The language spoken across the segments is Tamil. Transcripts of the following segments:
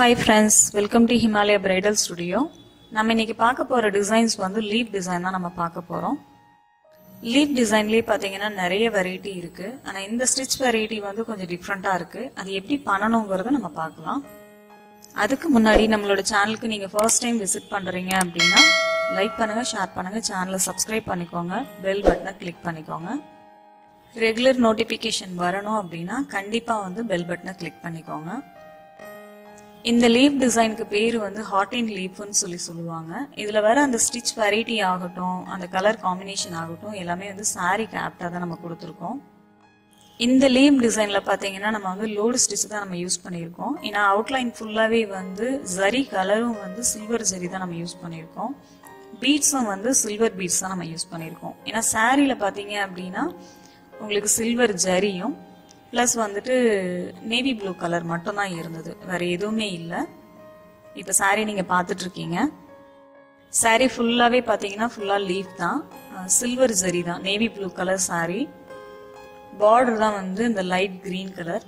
hi friends welcome to Himalaya bridal studio நம்ம இன்னைக்கு பார்க்க போகிற டிசைன்ஸ் வந்து லீப் டிசைன் தான் நம்ம பார்க்க போகிறோம் லீப் டிசைன்லேயே பார்த்தீங்கன்னா நிறைய வெரைட்டி இருக்கு ஆனால் இந்த ஸ்டிச் வெரைட்டி வந்து கொஞ்சம் டிஃப்ரெண்ட்டாக இருக்கு அது எப்படி பண்ணணுங்கிறத நம்ம பார்க்கலாம் அதுக்கு முன்னாடி நம்மளோட சேனலுக்கு நீங்கள் ஃபர்ஸ்ட் டைம் விசிட் பண்ணுறீங்க அப்படின்னா லைக் பண்ணுங்க ஷேர் பண்ணுங்க சேனலை சப்ஸ்கிரைப் பண்ணிக்கோங்க பெல் பட்டனை கிளிக் பண்ணிக்கோங்க ரெகுலர் நோட்டிஃபிகேஷன் வரணும் அப்படின்னா கண்டிப்பாக வந்து பெல் பட்டனை கிளிக் பண்ணிக்கோங்க இந்த லீஃப் டிசைனுக்கு பேர் வந்து ஹாட் அண்ட் லீஃப்னு சொல்லி சொல்லுவாங்க இதில் வர அந்த ஸ்டிச் வெரைட்டி ஆகட்டும் அந்த கலர் காம்பினேஷன் ஆகட்டும் எல்லாமே வந்து சாரீக்கு ஆப்டாக தான் நம்ம கொடுத்துருக்கோம் இந்த லீப் டிசைனில் பார்த்தீங்கன்னா நம்ம வந்து லோடு ஸ்டிச் தான் நம்ம யூஸ் பண்ணியிருக்கோம் ஏன்னா அவுட்லைன் ஃபுல்லாகவே வந்து ஜரி கலரும் வந்து சில்வர் ஜரி தான் நம்ம யூஸ் பண்ணியிருக்கோம் பீட்ஸும் வந்து சில்வர் பீட்ஸ் தான் நம்ம யூஸ் பண்ணியிருக்கோம் ஏன்னா சாரியில் பார்த்தீங்க அப்படின்னா உங்களுக்கு சில்வர் ஜரியும் ப்ளஸ் வந்துட்டு நேவி ப்ளூ கலர் மட்டும்தான் இருந்தது வேற எதுவுமே இல்லை இப்போ சாரீ நீங்கள் பார்த்துட்டு இருக்கீங்க சாரீ ஃபுல்லாகவே பார்த்தீங்கன்னா ஃபுல்லாக லீஃப் தான் சில்வர் ஜரி தான் navy blue colour sari border தான் வந்து இந்த லைட் கிரீன் கலர்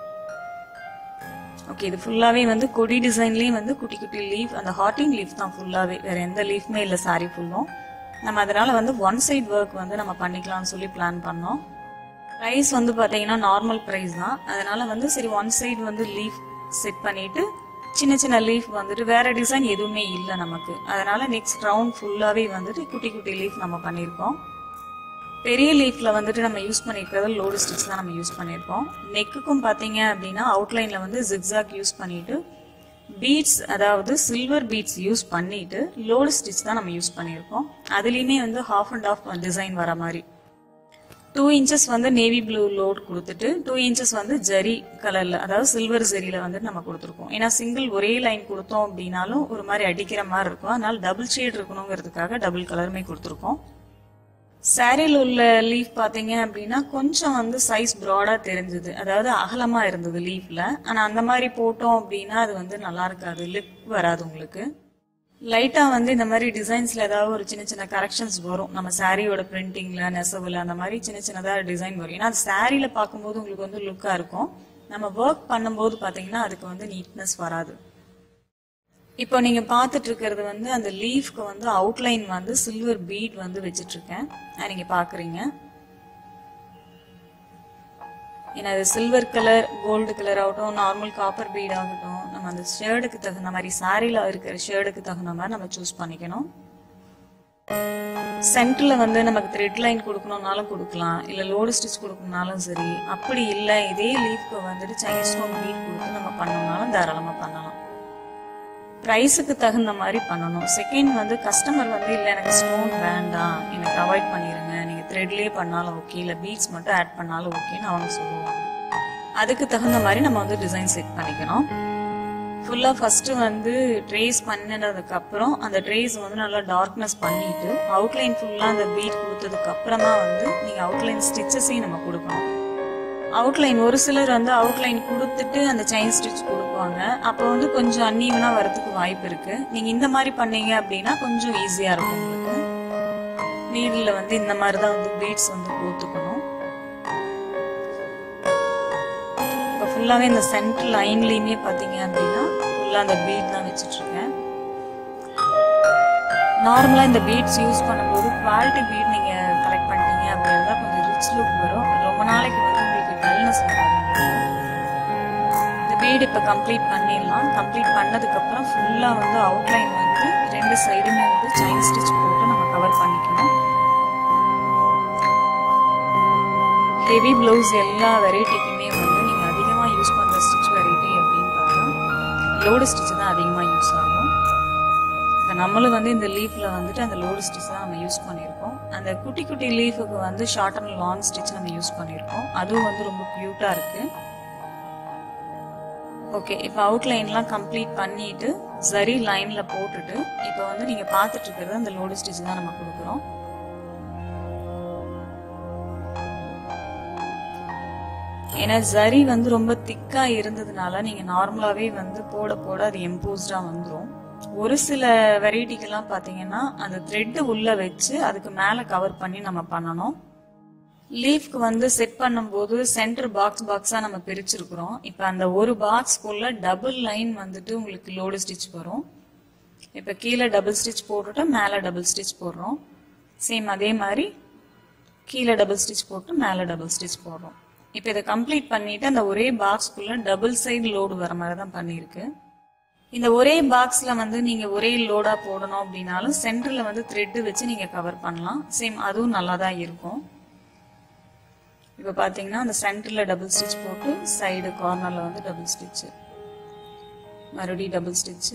ஓகே இது ஃபுல்லாகவே வந்து கொடி டிசைன்லேயும் வந்து குட்டி குட்டி லீஃப் அந்த ஹாட்டிங் லீஃப் தான் ஃபுல்லாகவே வேற எந்த லீஃப்மே இல்லை சாரீ ஃபுல்லும் நம்ம அதனால வந்து ஒன் சைட் ஒர்க் வந்து நம்ம பண்ணிக்கலாம்னு சொல்லி பிளான் பண்ணோம் ப்ரைஸ் வந்து பார்த்தீங்கன்னா நார்மல் ப்ரைஸ் தான் அதனால வந்து சரி ஒன் சைடு வந்து லீஃப் செட் பண்ணிட்டு சின்ன சின்ன லீஃப் வந்துட்டு வேற டிசைன் எதுவுமே இல்லை நமக்கு அதனால நெக்ஸ்ட் ரவுண்ட் ஃபுல்லாகவே வந்துட்டு குட்டி குட்டி லீஃப் நம்ம பண்ணியிருக்கோம் பெரிய லீஃப்ல வந்துட்டு நம்ம யூஸ் பண்ணியிருக்கிறது லோடு ஸ்டிச் தான் நம்ம யூஸ் பண்ணியிருக்கோம் நெக்குக்கும் பார்த்தீங்க அப்படின்னா அவுட்லைன்ல வந்து ஜிக்ஸாக் யூஸ் பண்ணிட்டு பீட்ஸ் அதாவது சில்வர் பீட்ஸ் யூஸ் பண்ணிட்டு லோடு ஸ்டிச் தான் நம்ம யூஸ் பண்ணியிருக்கோம் அதுலேயுமே வந்து ஹாஃப் அண்ட் ஆஃப் டிசைன் வர மாதிரி டூ இன்ச்சஸ் வந்து நேவி ப்ளூ லோட் கொடுத்துட்டு டூ இன்ச்சஸ் வந்து ஜரி கலர்ல அதாவது சில்வர் ஜரியில வந்து நம்ம கொடுத்துருக்கோம் ஏன்னா சிங்கிள் ஒரே லைன் கொடுத்தோம் அப்படின்னாலும் ஒரு மாதிரி அடிக்கிற மாதிரி இருக்கும் அதனால டபுள் ஷேட் இருக்கணுங்கிறதுக்காக டபுள் கலருமே கொடுத்துருக்கோம் சாரியில் உள்ள லீஃப் பார்த்தீங்க அப்படின்னா கொஞ்சம் வந்து சைஸ் ப்ராடாக தெரிஞ்சது அதாவது அகலமாக இருந்தது லீஃப்ல ஆனால் அந்த மாதிரி போட்டோம் அப்படின்னா அது வந்து நல்லா இருக்காது லிப் வராது உங்களுக்கு லைட்டாக வந்து இந்த மாதிரி டிசைன்ஸில் ஏதாவது ஒரு சின்ன சின்ன கரெக்ஷன்ஸ் வரும் நம்ம சாரியோட பிரிண்டிங்கில் நெசவில் அந்த மாதிரி சின்ன சின்னதாக டிசைன் வரும் ஏன்னா அது சாரியில் பார்க்கும்போது உங்களுக்கு வந்து லுக்காக இருக்கும் நம்ம ஒர்க் பண்ணும்போது பார்த்தீங்கன்னா அதுக்கு வந்து நீட்னஸ் வராது இப்போ நீங்க பார்த்துட்டு இருக்கிறது வந்து அந்த லீஃப்க்கு வந்து அவுட்லைன் வந்து சில்வர் பீட் வந்து வச்சிட்டு இருக்கேன் அது நீங்க பாக்குறீங்க ஏன்னா அது சில்வர் கலர் கோல்டு கலர் ஆகட்டும் நார்மல் காப்பர் பீட் ஆகட்டும் நம்ம அந்த ஷேர்டுக்கு தகுந்த மாதிரி சாரில இருக்கிற ஷேர்டுக்கு தகுந்த மாதிரி நம்ம சூஸ் பண்ணிக்கணும் சென்டர்ல வந்து நமக்கு த்ரெட் லைன் கொடுக்கணும்னாலும் கொடுக்கலாம் இல்ல லோடு ஸ்டிச் கொடுக்கணும்னாலும் சரி அப்படி இல்லை இதே லீஃப்க்கு வந்துட்டு சைனீஸ் ஸ்டோன் பீட் கொடுத்து நம்ம பண்ணோம்னாலும் தாராளமா பண்ணலாம் ப்ரைஸுக்கு தகுந்த மாதிரி பண்ணணும் செகண்ட் வந்து கஸ்டமர் வந்து இல்லை எனக்கு ஸ்டோன் வேண்டாம் எனக்கு அவாய்ட் பண்ணிடுங்க நீங்கள் த்ரெட்லேயே பண்ணாலும் ஓகே இல்லை பீட்ஸ் மட்டும் ஆட் பண்ணாலும் ஓகேன்னு அவங்க சொல்லுவாங்க அதுக்கு தகுந்த மாதிரி நம்ம வந்து டிசைன் செட் பண்ணிக்கணும் ஃபுல்லாக ஃபஸ்ட்டு வந்து ட்ரேஸ் பண்ணினதுக்கு அப்புறம் அந்த ட்ரேஸ் வந்து நல்லா டார்க்னஸ் பண்ணிட்டு அவுட்லைன் ஃபுல்லாக அந்த பீட் கொடுத்ததுக்கு அப்புறமா வந்து நீங்கள் அவுட்லைன் ஸ்டிச்சஸையும் நம்ம கொடுக்கணும் அவுட்லைன் ஒரு சிலர் வந்து அவுட்லைன் கொடுத்துட்டு அந்த செயின் ஸ்டிச் கொடுப்பாங்க அப்போ வந்து கொஞ்சம் அன்னீவனா வரதுக்கு வாய்ப்பு இருக்கு நீங்க இந்த மாதிரி பண்ணீங்க அப்படின்னா கொஞ்சம் ஈஸியா இருக்கும் உங்களுக்கு நீடில் வந்து இந்த மாதிரி தான் வந்து பீட்ஸ் வந்து கோத்துக்கணும் இப்போ ஃபுல்லாகவே இந்த சென்டர் லைன்லேயுமே பார்த்தீங்க அப்படின்னா ஃபுல்லாக அந்த பீட் தான் வச்சுட்டு இருக்கேன் நார்மலாக இந்த பீட்ஸ் யூஸ் பண்ணும்போது குவாலிட்டி பீட் நீங்கள் கலெக்ட் பண்ணிட்டீங்க அப்படின்னா கொஞ்சம் ரிச் லுக் வரும் ரொம்ப நாளைக்கு வந்து உங்களுக்கு டல்னஸ் வராது இந்த பீட் இப்போ கம்ப்ளீட் பண்ணிடலாம் கம்ப்ளீட் பண்ணதுக்கப்புறம் ஃபுல்லாக வந்து அவுட்லைன் வந்து ரெண்டு சைடுமே வந்து செயின் ஸ்டிச் போட்டு நம்ம கவர் பண்ணிக்கணும் ஹெவி ப்ளவுஸ் எல்லா வெரைட்டிக்குமே வந்து நீங்கள் அதிகமாக யூஸ் பண்ணுற ஸ்டிச் வெரைட்டி அப்படின்னு பார்த்தா லோடு ஸ்டிச் தான் அதிகமாக யூஸ் ஆகும் இப்போ நம்மளும் வந்து இந்த லீஃப்ல வந்துட்டு அந்த லோடு ஸ்டிச் தான் நம்ம யூஸ் பண்ணியிருக்கோம் அந்த குட்டி குட்டி லீஃபுக்கு வந்து ஷார்ட் அண்ட் லாங் ஸ்டிச் நம்ம யூஸ் பண்ணியிருக்கோம் அதுவும் வந்து ரொம்ப க்யூட்டா இருக்கு ஓகே இப்போ அவுட்லைன்லாம் கம்ப்ளீட் பண்ணிட்டு சரி லைன்ல போட்டுட்டு இப்போ வந்து நீங்க பார்த்துட்டு இருக்கிறது அந்த லோடு ஸ்டிச் தான் நம்ம கொடுக்குறோம் ஏன்னா ஜரி வந்து ரொம்ப திக்கா இருந்ததுனால நீங்க நார்மலாவே வந்து போட போட அது எம்போஸ்டா வந்துடும் ஒரு சில வெரைட்டிக்கெல்லாம் பார்த்தீங்கன்னா அந்த த்ரெட்டு உள்ள வச்சு அதுக்கு மேலே கவர் பண்ணி நம்ம பண்ணணும் லீஃப்க்கு வந்து செட் பண்ணும்போது சென்டர் பாக்ஸ் பாக்ஸா நம்ம பிரிச்சிருக்கிறோம் இப்போ அந்த ஒரு பாக்ஸ்க்குள்ள டபுள் லைன் வந்துட்டு உங்களுக்கு லோடு ஸ்டிச் வரும் இப்போ கீழே டபுள் ஸ்டிச் போட்டுட்டு மேலே டபுள் ஸ்டிச் போடுறோம் சேம் அதே மாதிரி கீழே டபுள் ஸ்டிச் போட்டு மேலே டபுள் ஸ்டிச் போடுறோம் இப்போ இதை கம்ப்ளீட் பண்ணிட்டு அந்த ஒரே பாக்ஸ்க்குள்ள டபுள் சைடு லோடு வர மாதிரி தான் பண்ணியிருக்கு இந்த ஒரே பாக்ஸ்ல வந்து நீங்க ஒரே லோடா போடணும் அப்படின்னாலும் சென்டர்ல வந்து த்ரெட் வச்சு நீங்க கவர் பண்ணலாம் சேம் அதுவும் நல்லா தான் இருக்கும் இப்போ பாத்தீங்கன்னா அந்த சென்டர்ல டபுள் ஸ்டிச் போட்டு சைடு கார்னர்ல வந்து டபுள் ஸ்டிச் மறுபடியும் டபுள் ஸ்டிச்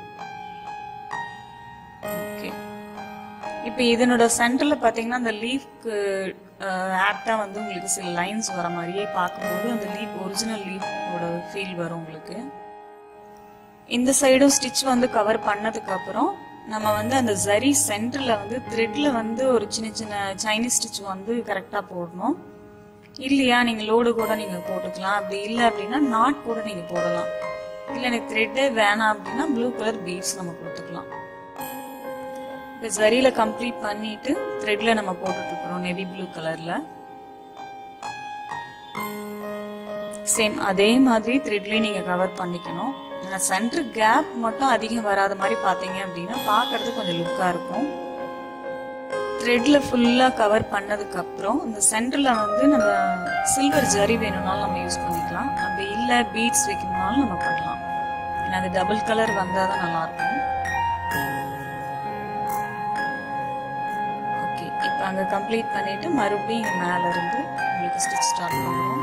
ஓகே இப்போ இதனோட சென்டர்ல பாத்தீங்கன்னா அந்த லீஃப்க்கு ஆப்டா வந்து உங்களுக்கு சில லைன்ஸ் வர மாதிரியே பார்க்கும்போது அந்த லீஃப் ஒரிஜினல் லீஃபோட ஃபீல் வரும் உங்களுக்கு இந்த சைடும் ஸ்டிச் வந்து கவர் பண்ணதுக்கு அப்புறம் நம்ம வந்து அந்த ஜரி சென்டர்ல வந்து த்ரெட்ல வந்து ஒரு சின்ன சின்ன சைனீஸ் ஸ்டிச் வந்து கரெக்டா போடணும் இல்லையா நீங்க லோடு கூட நீங்க போட்டுக்கலாம் அப்படி இல்லை அப்படின்னா நாட் கூட நீங்க போடலாம் இல்லை எனக்கு த்ரெட்டே வேணாம் அப்படின்னா ப்ளூ கலர் பீட்ஸ் நம்ம கொடுத்துக்கலாம் இப்போ ஜரியில கம்ப்ளீட் பண்ணிட்டு த்ரெட்ல நம்ம போட்டுட்டு இருக்கிறோம் நெவி ப்ளூ கலர்ல சேம் அதே மாதிரி த்ரெட்லயும் நீங்க கவர் பண்ணிக்கணும் சென்டர் கேப் மட்டும் அதிகம் வராத மாதிரி பாத்தீங்க அப்படின்னா பாக்குறது கொஞ்சம் லுக்கா இருக்கும் த்ரெட்ல ஃபுல்லா கவர் பண்ணதுக்கு அப்புறம் இந்த சென்டர்ல வந்து நம்ம சில்வர் ஜரி வேணும்னாலும் நம்ம யூஸ் பண்ணிக்கலாம் அப்படி இல்ல பீட்ஸ் வைக்கணும்னாலும் நம்ம பண்ணலாம் ஏன்னா அது டபுள் கலர் வந்தாதான் நல்லா இருக்கும் ஓகே இப்போ அங்க கம்ப்ளீட் பண்ணிட்டு மறுபடியும் இங்க மேல இருந்து உங்களுக்கு ஸ்டிச் ஸ்டார்ட் பண்ணுவோம்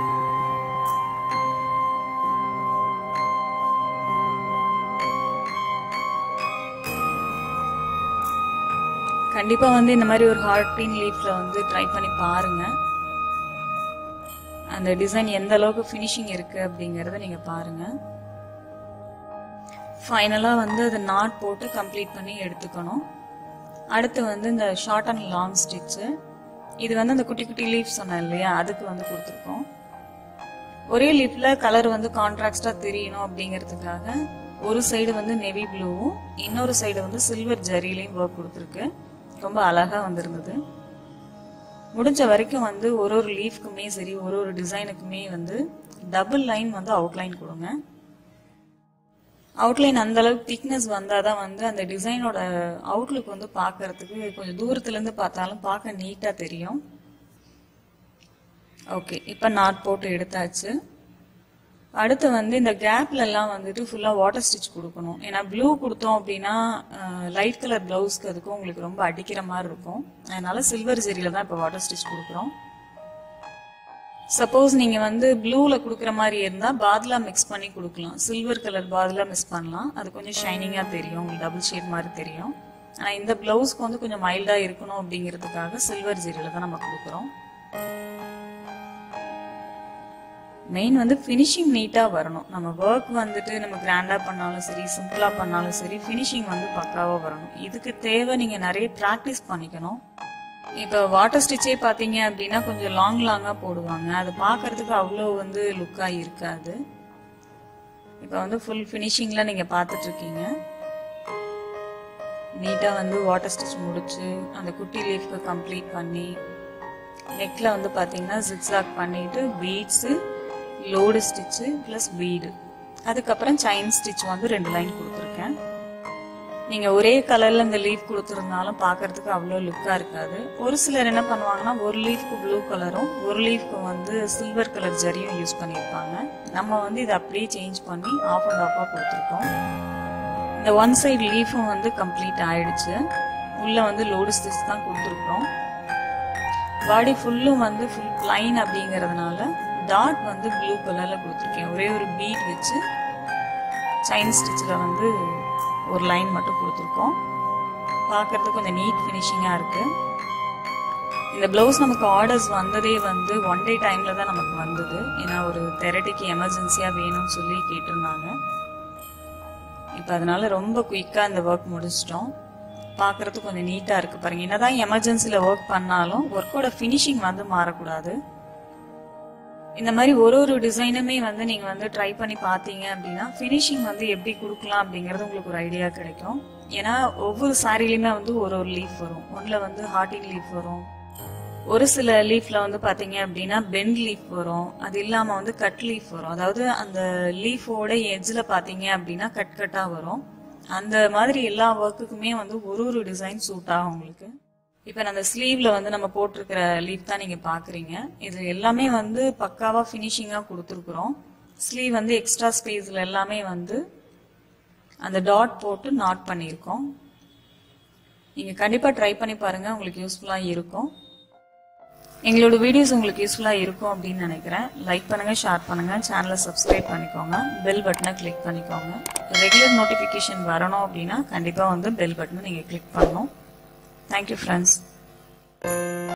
கண்டிப்பா வந்து இந்த மாதிரி ஒரு ஹார்டின் லீஃப்ல வந்து ட்ரை பண்ணி பாருங்க அந்த டிசைன் எந்த அளவுக்கு ஃபினிஷிங் இருக்கு அப்படிங்கறத நீங்க பாருங்க ஃபைனலா வந்து அதை நாட் போட்டு கம்ப்ளீட் பண்ணி எடுத்துக்கணும் அடுத்து வந்து இந்த ஷார்ட் அண்ட் லாங் ஸ்டிச்சு இது வந்து அந்த குட்டி குட்டி லீஃப் சொன்னேன் இல்லையா அதுக்கு வந்து கொடுத்துருக்கோம் ஒரே லீஃப்ல கலர் வந்து கான்ட்ராக்டா தெரியணும் அப்படிங்கிறதுக்காக ஒரு சைடு வந்து நெவி ப்ளூவும் இன்னொரு சைடு வந்து சில்வர் ஜரிலையும் ஒர்க் கொடுத்துருக்கு ரொம்ப அழகா வந்திருந்தது முடிஞ்ச வரைக்கும் வந்து ஒரு ஒரு லீஃப்க்குமே சரி ஒரு ஒரு டிசைனுக்குமே வந்து டபுள் லைன் வந்து அவுட்லைன் கொடுங்க அவுட்லைன் அந்த அளவுக்கு திக்னஸ் வந்தாதான் வந்து அந்த டிசைனோட அவுட்லுக் வந்து பார்க்கறதுக்கு கொஞ்சம் தூரத்துல இருந்து பார்த்தாலும் பார்க்க நீட்டா தெரியும் ஓகே இப்போ நாட் போட்டு எடுத்தாச்சு அடுத்து வந்து இந்த கேப்ல எல்லாம் வந்துட்டு ஃபுல்லா வாட்டர் ஸ்டிச் கொடுக்கணும் ஏன்னா ப்ளூ கொடுத்தோம் அப்படின்னா லைட் கலர் பிளவுஸ்க்கு அதுக்கும் உங்களுக்கு ரொம்ப அடிக்கிற மாதிரி இருக்கும் அதனால சில்வர் ஜெரியில தான் இப்போ வாட்டர் ஸ்டிச் கொடுக்குறோம் சப்போஸ் நீங்க வந்து ப்ளூல கொடுக்குற மாதிரி இருந்தா பாத்லா மிக்ஸ் பண்ணி கொடுக்கலாம் சில்வர் கலர் பாத்லா மிக்ஸ் பண்ணலாம் அது கொஞ்சம் ஷைனிங்கா தெரியும் உங்களுக்கு டபுள் ஷேட் மாதிரி தெரியும் ஆனா இந்த பிளவுஸ்க்கு வந்து கொஞ்சம் மைல்டா இருக்கணும் அப்படிங்கிறதுக்காக சில்வர் ஜெரியில தான் நம்ம கொடுக்குறோம் மெயின் வந்து ஃபினிஷிங் நீட்டாக வரணும் நம்ம ஒர்க் வந்துட்டு நம்ம கிராண்டாக பண்ணாலும் சரி சிம்பிளாக பண்ணாலும் சரி ஃபினிஷிங் வந்து பக்காவாக வரணும் இதுக்கு தேவை நீங்கள் நிறைய ப்ராக்டிஸ் பண்ணிக்கணும் இப்போ வாட்டர் ஸ்டிச்சே பார்த்தீங்க அப்படின்னா கொஞ்சம் லாங் லாங்காக போடுவாங்க அது பார்க்கறதுக்கு அவ்வளோ வந்து லுக்காக இருக்காது இப்போ வந்து ஃபுல் ஃபினிஷிங்கில் நீங்கள் பார்த்துட்டு இருக்கீங்க நீட்டாக வந்து வாட்டர் ஸ்டிச் முடிச்சு அந்த குட்டி லீஃப்க்கு கம்ப்ளீட் பண்ணி நெக்ல வந்து பார்த்தீங்கன்னா ஜிக்ஸாக் பண்ணிட்டு beads load stitch plus bead அதுக்கப்புறம் செயின் ஸ்டிச் வந்து ரெண்டு லைன் கொடுத்துருக்கேன் நீங்கள் ஒரே கலரில் இந்த லீஃப் கொடுத்துருந்தாலும் பார்க்கறதுக்கு அவ்வளோ லுக்காக இருக்காது ஒரு சிலர் என்ன பண்ணுவாங்கன்னா ஒரு லீஃப்க்கு ப்ளூ கலரும் ஒரு லீஃப்க்கு வந்து சில்வர் கலர் ஜரியும் யூஸ் பண்ணியிருப்பாங்க நம்ம வந்து இதை அப்படியே சேஞ்ச் பண்ணி ஆஃப் அண்ட் ஆஃபாக கொடுத்துருக்கோம் இந்த ஒன் சைடு லீஃபும் வந்து கம்ப்ளீட் ஆயிடுச்சு உள்ள வந்து லோடு ஸ்டிச் தான் கொடுத்துருக்குறோம் பாடி ஃபுல்லும் வந்து ஃபுல் பிளைன் அப்படிங்கறதுனால டாட் வந்து ப்ளூ கலர்ல கொடுத்துருக்கேன் ஒரே ஒரு பீட் வச்சு சைன் ஸ்டிச்சில் வந்து ஒரு லைன் மட்டும் கொடுத்துருக்கோம் பார்க்கறதுக்கு கொஞ்சம் நீட் ஃபினிஷிங்காக இருக்கு இந்த பிளவுஸ் நமக்கு ஆர்டர்ஸ் வந்ததே வந்து ஒன் டே டைம்ல தான் நமக்கு வந்தது ஏன்னா ஒரு தெரட்டிக்கு எமர்ஜென்சியாக வேணும்னு சொல்லி கேட்டிருந்தாங்க இப்போ அதனால ரொம்ப குயிக்காக இந்த ஒர்க் முடிச்சிட்டோம் பார்க்கறதுக்கு கொஞ்சம் நீட்டாக இருக்கு பாருங்க என்னதான் எமர்ஜென்சியில் ஒர்க் பண்ணாலும் ஒர்க்கோட ஃபினிஷிங் வந்து மாறக்கூடாது இந்த மாதிரி ஒரு ஒரு டிசைனுமே வந்து நீங்க வந்து ட்ரை பண்ணி பார்த்தீங்க அப்படின்னா ஃபினிஷிங் வந்து எப்படி கொடுக்கலாம் அப்படிங்கிறது உங்களுக்கு ஒரு ஐடியா கிடைக்கும் ஏன்னா ஒவ்வொரு சாரிலையுமே வந்து ஒரு ஒரு லீஃப் வரும் ஒன்றில் வந்து ஹார்டிங் லீஃப் வரும் ஒரு சில லீஃப்ல வந்து பாத்தீங்க அப்படின்னா பெண்ட் லீஃப் வரும் அது இல்லாம வந்து கட் லீஃப் வரும் அதாவது அந்த லீஃபோட எட்ஜ்ல பாத்தீங்க அப்படின்னா கட் கட்டா வரும் அந்த மாதிரி எல்லா ஒர்க்குக்குமே வந்து ஒரு ஒரு டிசைன் சூட் ஆகும் உங்களுக்கு இப்போ நான் அந்த ஸ்லீவ்ல வந்து நம்ம போட்டிருக்கிற லீஃப் தான் நீங்க பாக்குறீங்க இது எல்லாமே வந்து பக்காவா ஃபினிஷிங்கா கொடுத்துருக்குறோம் ஸ்லீவ் வந்து எக்ஸ்ட்ரா ஸ்பேஸ்ல எல்லாமே வந்து அந்த டாட் போட்டு நாட் பண்ணியிருக்கோம் நீங்க கண்டிப்பா ட்ரை பண்ணி பாருங்க உங்களுக்கு யூஸ்ஃபுல்லா இருக்கும் எங்களோட வீடியோஸ் உங்களுக்கு யூஸ்ஃபுல்லா இருக்கும் அப்படின்னு நினைக்கிறேன் லைக் பண்ணுங்க ஷேர் பண்ணுங்க சேனலை சப்ஸ்கிரைப் பண்ணிக்கோங்க பெல் பட்டனை கிளிக் பண்ணிக்கோங்க ரெகுலர் நோட்டிஃபிகேஷன் வரணும் அப்படின்னா கண்டிப்பா வந்து பெல் பட்டனை நீங்க கிளிக் பண்ணணும் தேங்க்யூ ஃப்ரெண்ட்ஸ்